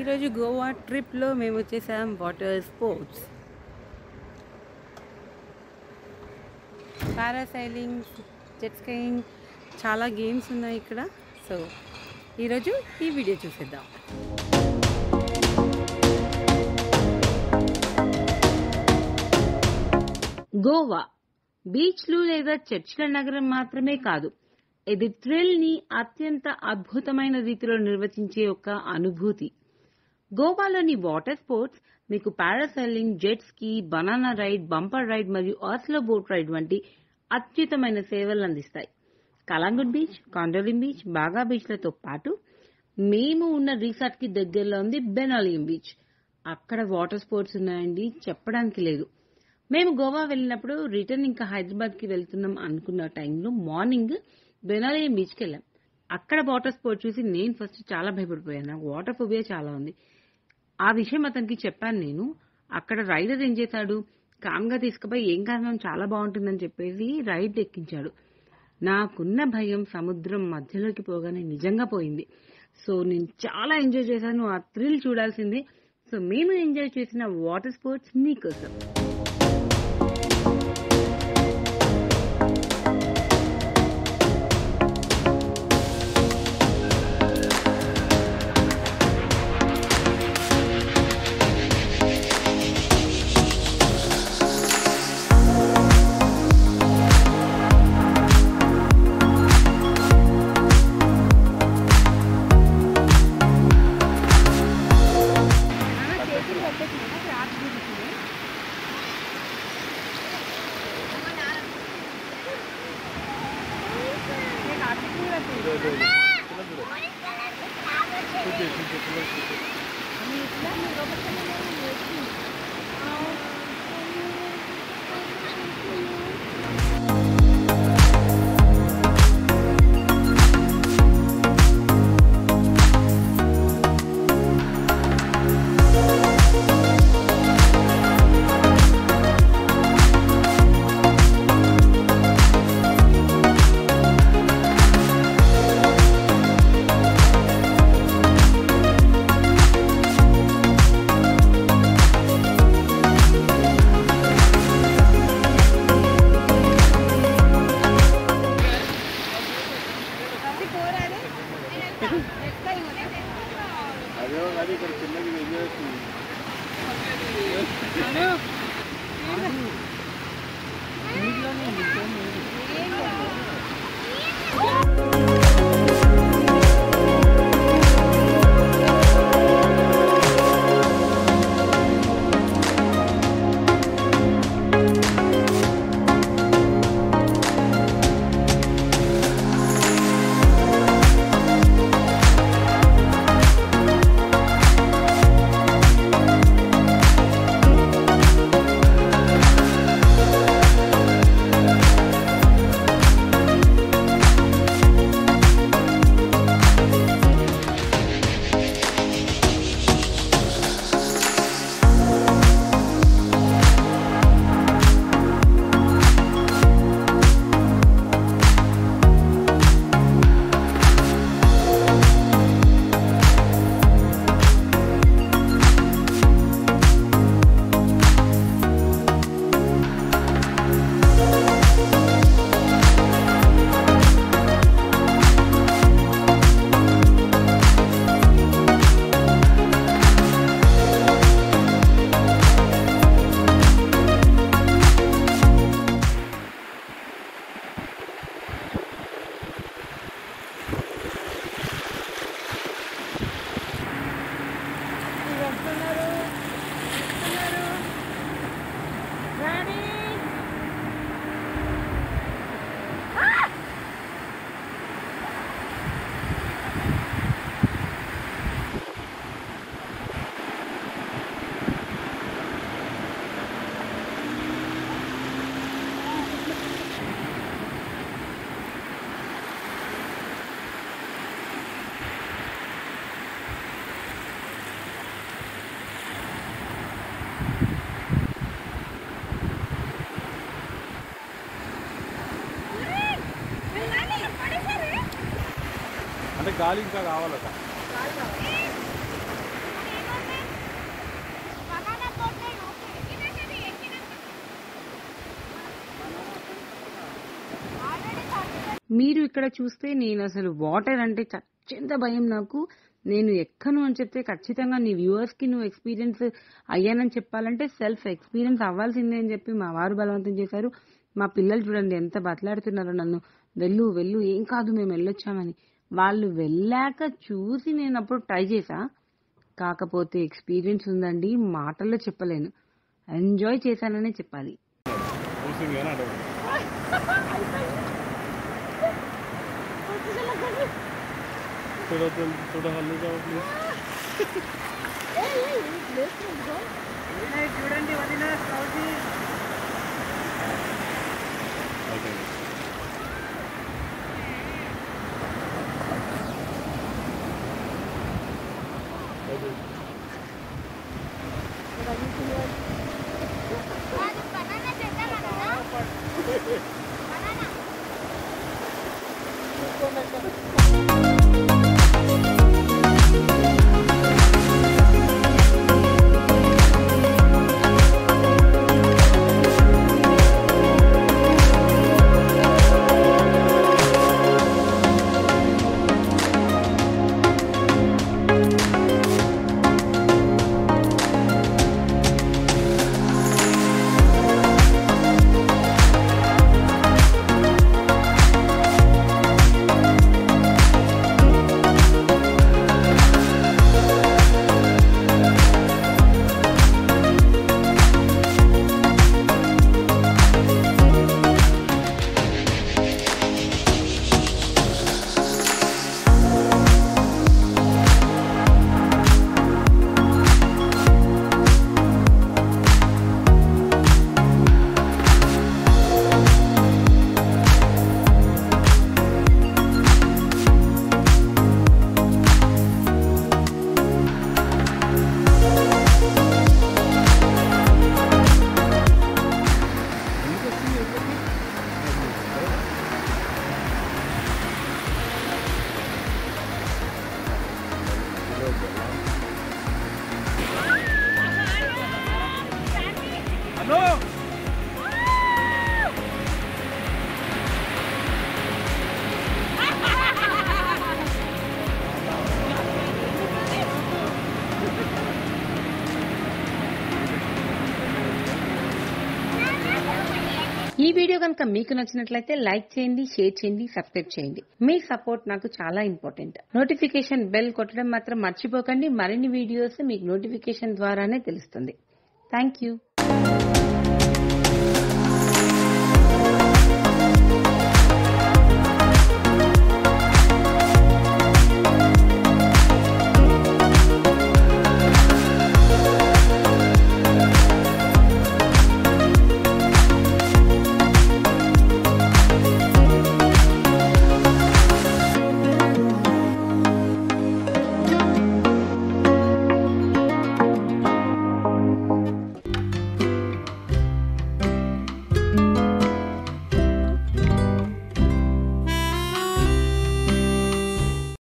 ఈరోజు గోవా ట్రిప్లో మేము వచ్చేసాం water sports parasailing jet skiing చాలా గేమ్స్ ఉన్నాయి ఇక్కడ సో ఈరోజు ఈ వీడియో చూసేద్దాం గోవా బీచ్లు లేదా చర్చిల నగరం మాత్రమే కాదు ఇది థ్రిల్ ని అత్యంత అద్భుతమైన రీతిలో నిర్వచించే ఒక అనుభూతి గోవాలోని వాటర్ స్పోర్ట్స్ మీకు parasailing jet ski banana ride bumper ride మరియు ఆస్లో బోట్ రైడ్ వంటి అత్యుత్తమైన సేవలు అందిస్తాయి కలాంగుట్ బీచ్ కాండోలిం బీచ్ బాగా బీచ్లతో పాటు మేము ఉన్న రిసార్ట్ కి దగ్గరలో ఉంది బెనాలియం బీచ్ అక్కడ వాటర్ స్పోర్ట్స్ ఉన్నాయండి చెప్పడానికి లేదు మేము గోవా వెళ్ళినప్పుడు రిటర్న్ ఇంకా హైదరాబాద్ కి వెళ్తున్నాం అనుకున్న టైంలో మార్నింగ్ బెనాలియం బీచ్కి వెళ్ళాం అక్కడ వాటర్ స్పోర్ట్ చూసి నేను ఫస్ట్ చాలా భయపడిపోయాను నాకు వాటర్ ఫోబియా చాలా ఉంది ఆ విషయం అతనికి చెప్పాను నేను అక్కడ రైడర్ ఏం చేశాడు కామ్గా తీసుకుపోయి ఏం కారణం చాలా బాగుంటుందని చెప్పేసి రైడ్ ఎక్కించాడు నాకున్న భయం సముద్రం మధ్యలోకి పోగానే నిజంగా పోయింది సో నేను చాలా ఎంజాయ్ చేశాను ఆ థ్రిల్ చూడాల్సిందే సో మేము ఎంజాయ్ చేసిన వాటర్ స్పోర్ట్స్ మీకోసం అదే అది ఇక్కడ చిన్నది ఎంజాయ్ చేస్తుంది అంటే గాలి ఇంకా కావాలట మీరు ఇక్కడ చూస్తే నేను అసలు వాటర్ అంటే చచ్చేంత భయం నాకు నేను ఎక్కను అని చెప్తే ఖచ్చితంగా నీ వ్యూవర్స్ కి నువ్వు ఎక్స్పీరియన్స్ అయ్యానని చెప్పాలంటే సెల్ఫ్ ఎక్స్పీరియన్స్ అవ్వాల్సిందే అని చెప్పి మా వారు బలవంతం చేశారు మా పిల్లలు చూడండి ఎంత బతలాడుతున్నారో నన్ను వెళ్ళు వెళ్ళు ఏం కాదు మేము వెళ్ళొచ్చామని వాళ్ళు వెళ్ళాక చూసి నేను అప్పుడు ట్రై చేశా కాకపోతే ఎక్స్పీరియన్స్ ఉందండి మాటల్లో చెప్పలేను ఎంజాయ్ చేశాననే చెప్పాలి చూసింది కానీ అడగదు చూడొద్దు చూడ హల్లు కావాలి చూడండి వదిన ఓకే banana చేద్దామా banana హలో ఈ వీడియో కనుక మీకు నచ్చినట్లయితే లైక్ చేయండి షేర్ చేయండి సబ్స్క్రైబ్ చేయండి మీ సపోర్ట్ నాకు చాలా ఇంపార్టెంట్ నోటిఫికేషన్ బెల్ కొట్టడం మాత్రం మర్చిపోకండి మరిన్ని వీడియోస్ మీకు నోటిఫికేషన్ ద్వారానే తెలుస్తుంది థ్యాంక్ యూ